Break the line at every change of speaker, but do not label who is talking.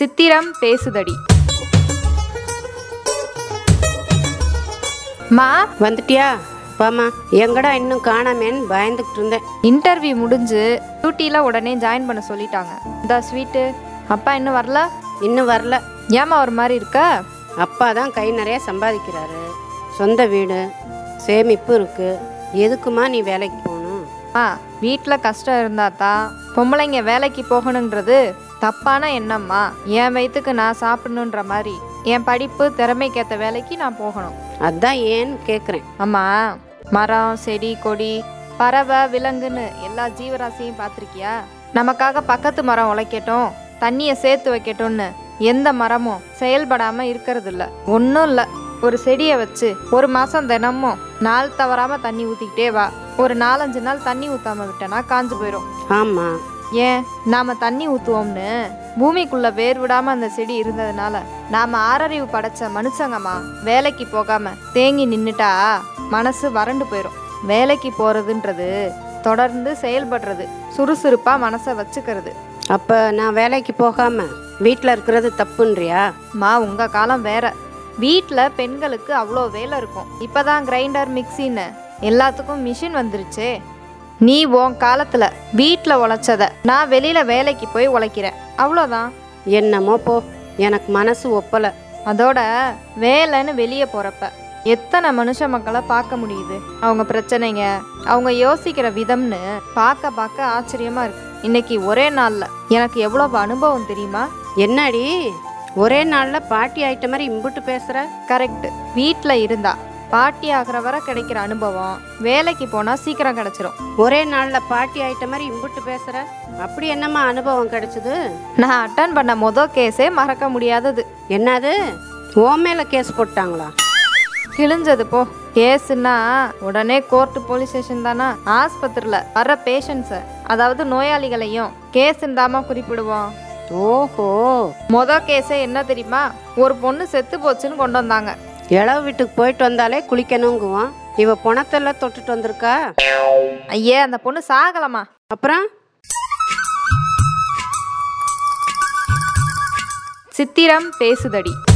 சித்திரம் பேசுதடி மா
வந்துட்டியா வாமா எங்கடா இன்னும் காணாமேன்னு பயந்துக்கிட்டு இருந்தேன்
இன்டர்வியூ முடிஞ்சு டியூட்டியில் உடனே ஜாயின் பண்ண சொல்லிட்டாங்க இந்த ஸ்வீட்டு அப்பா இன்னும் வரல
இன்னும் வரல
ஏமா ஒரு மாதிரி இருக்க
அப்பா தான் கை நிறைய சம்பாதிக்கிறாரு சொந்த வீடு சேமிப்பு இருக்கு எதுக்குமா நீ வேலைக்கு போகணும்
ஆ வீட்டில் கஷ்டம் இருந்தால் தான் பொம்பளைங்க வேலைக்கு போகணுன்றது தப்பான எண்ணம்மா என் வயிற்றுக்கு நான் சாப்பிடணுன்ற மாதிரி என் படிப்பு திறமைக்கேற்ற வேலைக்கு நான் போகணும்
அதான் ஏன்னு கேட்குறேன்
அம்மா மரம் செடி கொடி பறவை விலங்குன்னு எல்லா ஜீவராசியும் பார்த்துருக்கியா நமக்காக பக்கத்து மரம் உழைக்கட்டும் தண்ணியை சேர்த்து வைக்கட்டும்னு எந்த மரமும் செயல்படாமல் இருக்கிறது இல்லை ஒன்றும் இல்லை ஒரு செடியை வச்சு ஒரு மாதம் தினமும் நாள் தவறாமல் தண்ணி ஊற்றிக்கிட்டே வா ஒரு நாலஞ்சு நாள் தண்ணி ஊற்றாம விட்டனா காஞ்சு போயிடும்
ஆமாம்
ஏன் நாம தண்ணி ஊத்துவோம்னு பூமிக்குள்ள வேர் விடாம அந்த செடி இருந்ததுனால நாம ஆறறிவு படைச்ச மனுஷங்கம்மா வேலைக்கு போகாம தேங்கி நின்னுட்டா மனசு வறண்டு போயிடும் வேலைக்கு போறதுன்றது தொடர்ந்து செயல்படுறது சுறுசுறுப்பா மனசை வச்சுக்கிறது
அப்போ நான் வேலைக்கு போகாமல் வீட்டில் இருக்கிறது தப்புன்றியா
மா உங்க காலம் வேற வீட்டில் பெண்களுக்கு அவ்வளோ வேலை இருக்கும் இப்பதான் கிரைண்டர் மிக்சின்னு எல்லாத்துக்கும் மிஷின் வந்துருச்சே நீ உன் காலத்துல வீட்டில் உழைச்சத நான் வெளியில வேலைக்கு போய் உழைக்கிறேன் அவ்வளோதான்
என்னமோ போ எனக்கு மனசு ஒப்பலை
அதோட வேலைன்னு வெளியே போகிறப்ப எத்தனை மனுஷ மக்களை பார்க்க முடியுது அவங்க பிரச்சனைங்க அவங்க யோசிக்கிற விதம்னு பார்க்க பார்க்க ஆச்சரியமா இருக்கு இன்னைக்கு ஒரே நாளில் எனக்கு எவ்வளோ அனுபவம் தெரியுமா
என்னடி ஒரே நாளில் பாட்டி ஆயிட்ட மாதிரி இம்புட்டு பேசுகிற
கரெக்ட் வீட்டில் இருந்தா பாட்டி ஆகிற வரை கிடைக்கிற அனுபவம் வேலைக்கு போனால் சீக்கிரம் கிடைச்சிரும்
ஒரே நாளில் பாட்டி ஆயிட்ட மாதிரி இம்புட்டு பேசுகிற அப்படி என்னம்மா அனுபவம் கிடைச்சது
நான் அட்டன் பண்ண மொதல் கேஸே மறக்க முடியாதது
என்னது ஓ மேலே கேஸ் போட்டாங்களா
கிழிஞ்சது போ கேஸுன்னா உடனே கோர்ட்டு போலீஸ் ஸ்டேஷன் தானா ஆஸ்பத்திரியில் வர்ற பேஷண்ட்ஸை அதாவது நோயாளிகளையும் கேஸுன்னு தாமா குறிப்பிடுவோம்
ஓஹோ
மொத கேஸே என்ன தெரியுமா ஒரு பொண்ணு செத்து போச்சுன்னு கொண்டு வந்தாங்க
இளவு வீட்டுக்கு போயிட்டு வந்தாலே குளிக்கணுங்குவோம் இவ பணத்தெல்லாம் தொட்டுட்டு வந்திருக்கா
ஐயே அந்த பொண்ணு சாகலமா
அப்புறம்
சித்திரம் பேசுதடி